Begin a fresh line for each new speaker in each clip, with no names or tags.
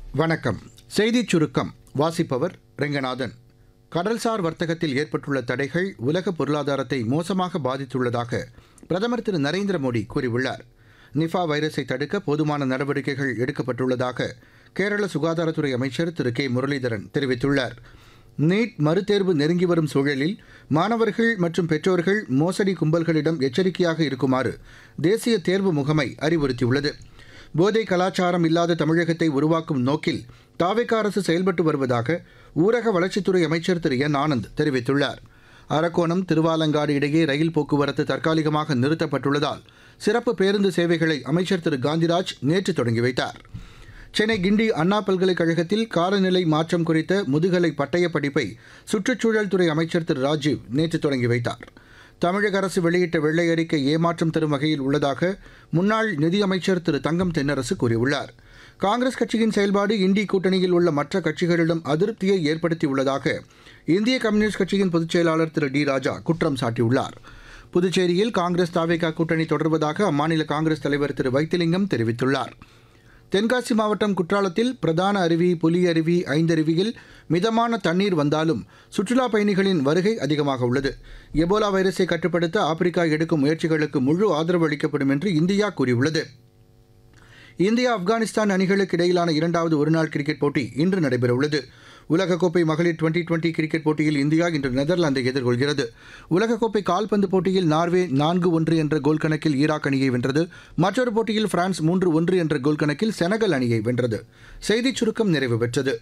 வணக்கம் செய்திச் சுருக்கம் வாசிப்பவர் ரெங்கநாதன் கடல்சார் வர்த்தகத்தில் ஏற்பட்டுள்ள தடைகள் உலக பொருளாதாரத்தை மோசமாக பாதித்துள்ளதாக பிரதமர் திரு நரேந்திர மோடி கூறியுள்ளார் நிஃபா வைரஸை தடுக்க போதுமான நடவடிக்கைகள் எடுக்கப்பட்டுள்ளதாக கேரள சுகாதாரத்துறை அமைச்சர் திரு கே முரளிதரன் தெரிவித்துள்ளார் நீட் மறுதேர்வு நெருங்கி வரும் சூழலில் மாணவர்கள் மற்றும் பெற்றோர்கள் மோசடி கும்பல்களிடம் எச்சரிக்கையாக இருக்குமாறு தேசிய தேர்வு முகமை அறிவுறுத்தியுள்ளது போதை கலாச்சாரம் இல்லாத தமிழகத்தை உருவாக்கும் நோக்கில் தாவேக அரசு செயல்பட்டு வருவதாக ஊரக வளர்ச்சித்துறை அமைச்சர் திரு என் ஆனந்த் தெரிவித்துள்ளார் அரக்கோணம் திருவாலங்காடு இடையே ரயில் போக்குவரத்து தற்காலிகமாக நிறுத்தப்பட்டுள்ளதால் சிறப்பு பேருந்து சேவைகளை அமைச்சர் திரு காந்திராஜ் நேற்று தொடங்கி வைத்தார் சென்னை கிண்டி அண்ணா பல்கலைக்கழகத்தில் காலநிலை மாற்றம் குறித்த முதுகலை பட்டய படிப்பை சுற்றுச்சூழல் துறை அமைச்சர் திரு ராஜீவ் நேற்று தொடங்கி வைத்தார் தமிழக அரசு வெளியிட்ட வெள்ளை அறிக்கை ஏமாற்றம் தரும் வகையில் உள்ளதாக முன்னாள் நிதியமைச்சர் திரு தங்கம் தென்னரசு கூறியுள்ளார் காங்கிரஸ் கட்சியின் செயல்பாடு இண்டி கூட்டணியில் உள்ள மற்ற கட்சிகளிடம் அதிருப்தியை ஏற்படுத்தியுள்ளதாக இந்திய கம்யூனிஸ்ட் கட்சியின் பொதுச் செயலாளர் திரு டி ராஜா குற்றம் சாட்டியுள்ளார் புதுச்சேரியில் காங்கிரஸ் தாவேகா கூட்டணி தொடர்வதாக அம்மாநில காங்கிரஸ் தலைவர் திரு வைத்திலிங்கம் தெரிவித்துள்ளார் தென்காசி மாவட்டம் குற்றாலத்தில் பிரதான அருவி புலி அருவி ஐந்தருவியில் மிதமான தண்ணீர் வந்தாலும் சுற்றுலா பயணிகளின் வருகை அதிகமாக உள்ளது எபோலா வைரஸை கட்டுப்படுத்த ஆப்பிரிக்கா எடுக்கும் முயற்சிகளுக்கு முழு ஆதரவு அளிக்கப்படும் என்று இந்தியா கூறியுள்ளது இந்தியா ஆப்கானிஸ்தான் அணிகளுக்கு இடையிலான இரண்டாவது ஒருநாள் கிரிக்கெட் போட்டி இன்று நடைபெறவுள்ளது உலகக்கோப்பை மகளிர் டுவெண்டி டுவெண்டி கிரிக்கெட் போட்டியில் இந்தியா இன்று நெதர்லாந்தை எதிர்கொள்கிறது உலகக்கோப்பை கால்பந்து போட்டியில் நார்வே நான்கு ஒன்று என்ற கோல் கணக்கில் ஈராக் அணியை வென்றது மற்றொரு போட்டியில் பிரான்ஸ் மூன்று ஒன்று என்ற கோல் கணக்கில் செனகல் அணியை வென்றது செய்திச் சுருக்கம் நிறைவு பெற்றது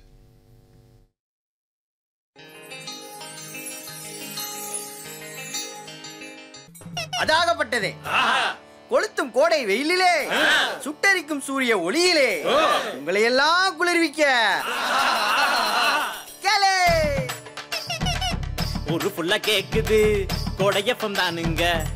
அதாகப்பட்டதே கொளுத்தும் கோடை வெயிலிலே சுட்டரிக்கும் சூரிய ஒளியிலே உங்களை எல்லாம் குளிர்விக்க கேளே
ஒரு புள்ள கேக்குது கொடையப்பம் தானுங்க